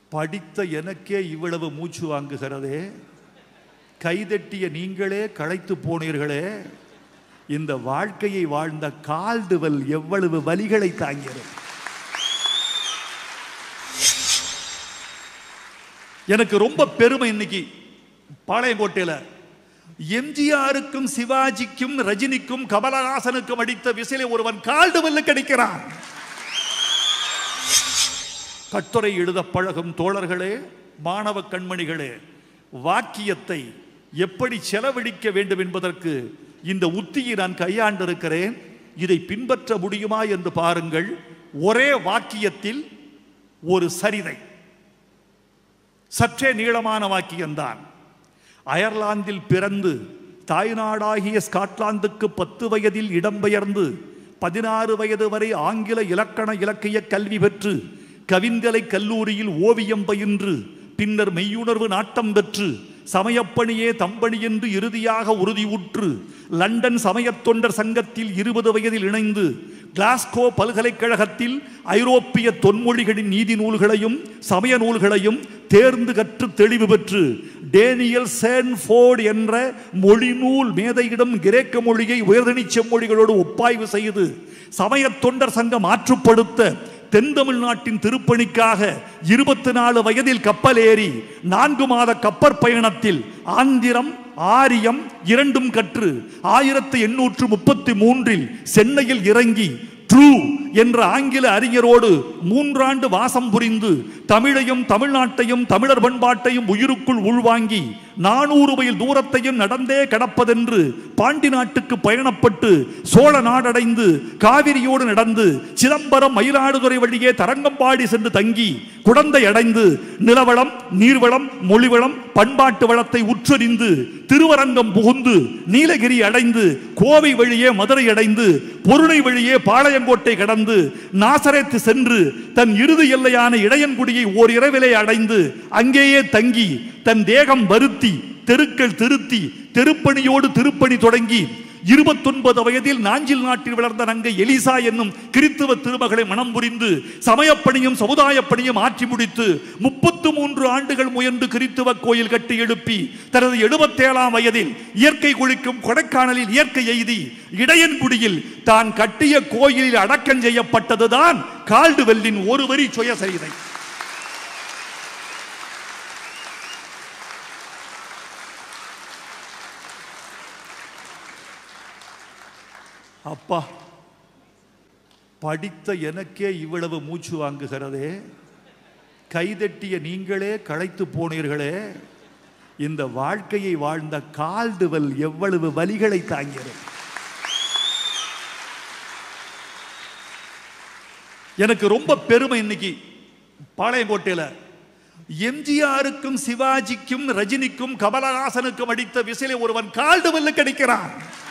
படித்த எனக்கே இவ்வளவு மூச்சு வாங்குகிறதே கைதட்டிய நீங்களே களைத்து போனீர்களே இந்த வாழ்க்கையை வாழ்ந்த கால்டுவல் எவ்வளவு வலிகளை தாங்கியது எனக்கு ரொம்ப பெருமை இன்னைக்கு பாளையங்கோட்டையில எம்ஜிஆருக்கும் சிவாஜிக்கும் ரஜினிக்கும் கமலஹாசனுக்கும் அடித்த விசிலை ஒருவன் கால்டுவல்லுக்கு அடிக்கிறான் கட்டுரை எழுத பழகும் தோழர்களே மாணவ கண்மணிகளே வாக்கியத்தை எப்படி செலவழிக்க வேண்டும் என்பதற்கு இந்த உத்தியை நான் கையாண்டிருக்கிறேன் இதை பின்பற்ற முடியுமா என்று பாருங்கள் ஒரே வாக்கியத்தில் ஒரு சரிதை சற்றே நீளமான வாக்கியம்தான் அயர்லாந்தில் பிறந்து தாய்நாடாகிய ஸ்காட்லாந்துக்கு பத்து வயதில் இடம்பெயர்ந்து பதினாறு வயது வரை ஆங்கில இலக்கண இலக்கிய கல்வி பெற்று கவிந்தலை கல்லூரியில் ஓவியம் பயின்று பின்னர் மெய்யுணர்வு நாட்டம் பெற்று சமயப்பணியே தம்பணி என்று இறுதியாக உறுதியுற்று லண்டன் சமயத் தொண்டர் சங்கத்தில் இருபது வயதில் இணைந்து கிளாஸ்கோ பல்கலைக்கழகத்தில் ஐரோப்பிய தொன்மொழிகளின் நீதி நூல்களையும் சமய நூல்களையும் தேர்ந்து கற்று தெளிவு பெற்று டேனியல் சேன்ஃபோர்ட் என்ற மொழிநூல் மேதையிடம் கிரேக்க மொழியை உயர்தனி செம்மொழிகளோடு ஒப்பாய்வு செய்து சமயத் தொண்டர் சங்கம் ஆற்றுப்படுத்த தென் தமிழ்நாட்டின் திருப்பணிக்காக இருபத்தி நாலு வயதில் கப்பல் ஏறி நான்கு மாத கப்பற் பயணத்தில் ஆந்திரம் ஆரியம் இரண்டும் கற்று ஆயிரத்தி எண்ணூற்று முப்பத்தி மூன்றில் சென்னையில் இறங்கி ட்ரூ என்ற ஆங்கில அறிஞரோடு மூன்றாண்டு வாசம் புரிந்து தமிழையும் தமிழ்நாட்டையும் தமிழர் பண்பாட்டையும் உயிருக்குள் உள்வாங்கி நானூறு மைல் தூரத்தையும் நடந்தே கடப்பதென்று பாண்டி நாட்டுக்கு பயணப்பட்டு சோழ நாடடைந்து காவிரியோடு நடந்து சிதம்பரம் மயிலாடுதுறை வழியே தரங்கம்பாடி சென்று தங்கி குடந்தை அடைந்து நிலவளம் நீர்வளம் மொழிவளம் பண்பாட்டு வளத்தை உற்றறிந்து திருவரங்கம் புகுந்து நீலகிரி அடைந்து கோவை வழியே மதுரை அடைந்து பொருணை வழியே பாளையங்கோட்டை கடந்து நாசரேத்து சென்று தன் இறுதி எல்லையான இடையன்குடியை ஓர் இரவிலே அடைந்து அங்கேயே தங்கி தன் தேகம் வருத்தி தெருக்கள் திருத்தி தெருப்பணியோடு திருப்பணி தொடங்கி இருபத்தொன்பது வயதில் நாஞ்சில் நாட்டில் வளர்ந்த நங்கை எலிசா என்னும் கிறித்துவ திருமகளை மனம் புரிந்து சமயப்பணியும் சமுதாயப் பணியும் ஆற்றி முடித்து முப்பத்து மூன்று ஆண்டுகள் முயன்று கிறித்துவ கோயில் கட்டி எழுப்பி தனது எழுபத்தேழாம் வயதில் இயற்கை குளிக்கும் கொடைக்கானலில் இயற்கை எய்தி இடையன்குடியில் தான் கட்டிய கோயிலில் அடக்கம் செய்யப்பட்டதுதான் கால்டுவெல்லின் ஒரு வரி சுயசரிதை அப்பா படித்த எனக்கே இவ்வளவு மூச்சு வாங்குகிறதே கைதட்டிய நீங்களே களைத்து போனீர்களே இந்த வாழ்க்கையை வாழ்ந்த கால்டுவல் எவ்வளவு வலிகளை தாங்கியது எனக்கு ரொம்ப பெருமை இன்னைக்கு பாளையங்கோட்டையில எம்ஜிஆருக்கும் சிவாஜிக்கும் ரஜினிக்கும் கமலஹாசனுக்கும் அடித்த விசிலை ஒருவன் கால்டுவல்லுக்கு அடிக்கிறான்